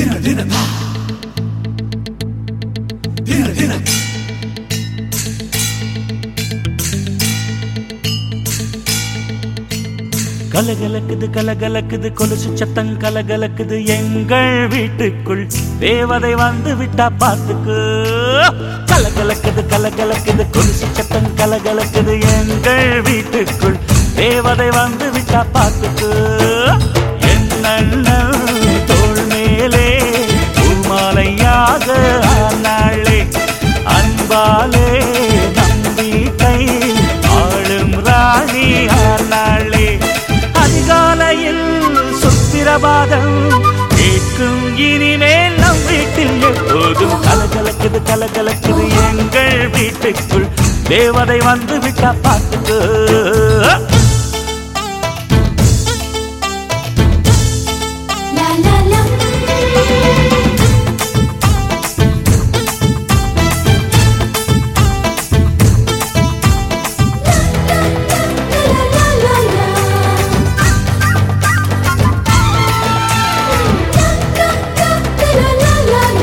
தின தின தா தின தின கலகலக்குது கலகலக்குது கொலுசு சத்தம் கலகலக்குது எங்கள் வீட்டுக்குள் தேவதை வந்து விட்டா பார்த்துக்கு கலகலக்குது கலகலக்குது கொலுசு சத்தம் கலகலக்குது எங்கள் வீட்டுக்குள் தேவதை வந்து விட்டா பார்த்துக்கு என்ன தோள் மேலே பூமாலையாக ஆனாளே அன்பாலே நம்பிக்கை ஆளும் ராணி ஆனாளே அதிகாலையில் சுத்திரபாதம் கேட்கும் இனிமேல் நம் வீட்டில் எப்போதும் கலகலக்குது கலகலக்குது எங்கள் வீட்டுக்குள் தேவதை வந்து விட்டா பார்த்துக்கு La la la. La la la. La la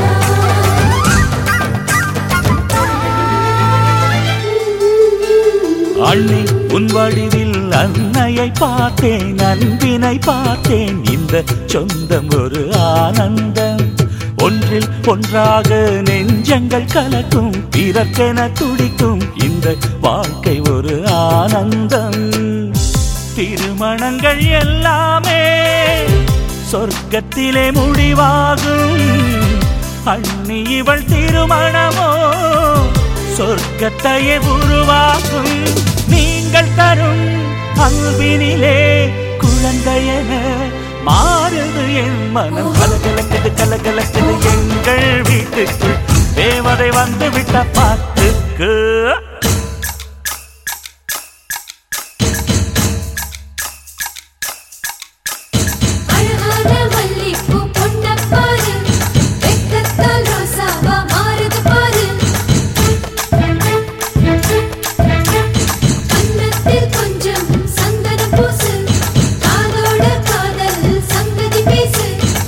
la. அள்ளி உன் வடிவில் அன்னையை பார்த்தேன் அன்பினை பார்த்தேன் இந்த சொந்தம் ஒரு ஆனந்தம் ஒன்றில் ஒன்றாக நெஞ்சங்கள் கலக்கும் பிறக்கென துடிக்கும் இந்த வாழ்க்கை ஒரு ஆனந்தம் திருமணங்கள் எல்லாமே சொர்க்கத்திலே முடிவாகும் அண்ணி இவள் திருமணமோ சொர்க்கத்தையே உருவாக்கும் நீங்கள் தரும் அன்பினிலே குழந்தையென மாறுது என் மனம் கலகலக்குது கலகலக்குது எங்கள் வீட்டுக்குள் தேவதை வந்து விட்ட பாட்டுக்கு அழகான மல்லிப்பூ பொண்ணப் பாரு வெட்கத்தால் ரோசாவா மாறுது பாரு கன்னத்தில் கொஞ்சம் சந்தனம் பூசு காதோட காதல் சங்கதி பேசு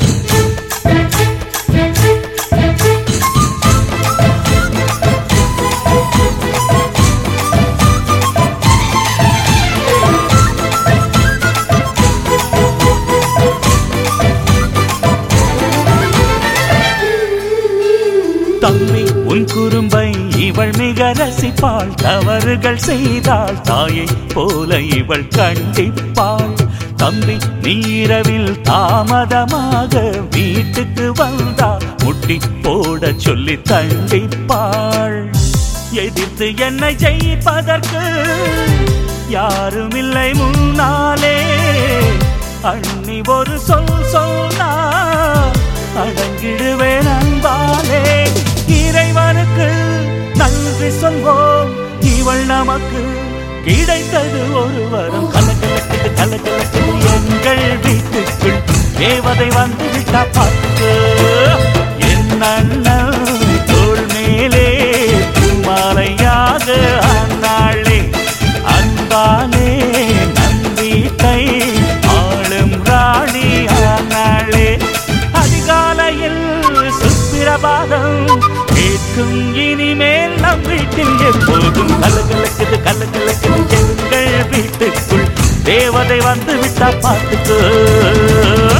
தம்பி உன் குறும்பை இவள் மிக ரசிப்பாள் தவறுகள் செய்தால் தாயை போல இவள் கண்டிப்பாள் தம்பி நீரவில் தாமதமாக வீட்டுக்கு வந்தா முட்டி போட சொல்லி தண்டிப்பாள் எதிர்த்து என்னை ஜெயிப்பதற்கு யாரும் இல்லை முன்னாலே அண்ணி ஒரு சொல் சொன்னா அடங்கிடுவேன் அன்பாலே இறைவனுக்கு நன்றி சொல்வோம் இவள் நமக்கு கிடைத்தது ஒரு வரம் கலகலக்குது கலகலக்குது எங்கள் வீட்டுக்குள் தேவதை வந்து விட்டா பார்த்து என் அண்ணன் தோள் மேலே மாலையாக அந்நாளே அன்பாலே நம்பிக்கை ஆளும் ராணி ஆனாளே அதிகாலையில் சுப்பிரபாதம் கேட்கும் இனிமேல் நம் வீட்டில் எப்போதும் கலகலக்குது கலகலக்குது எங்கள் வீட்டுக்குள் தேவதை வந்து விட்டா பார்த்துக்கோ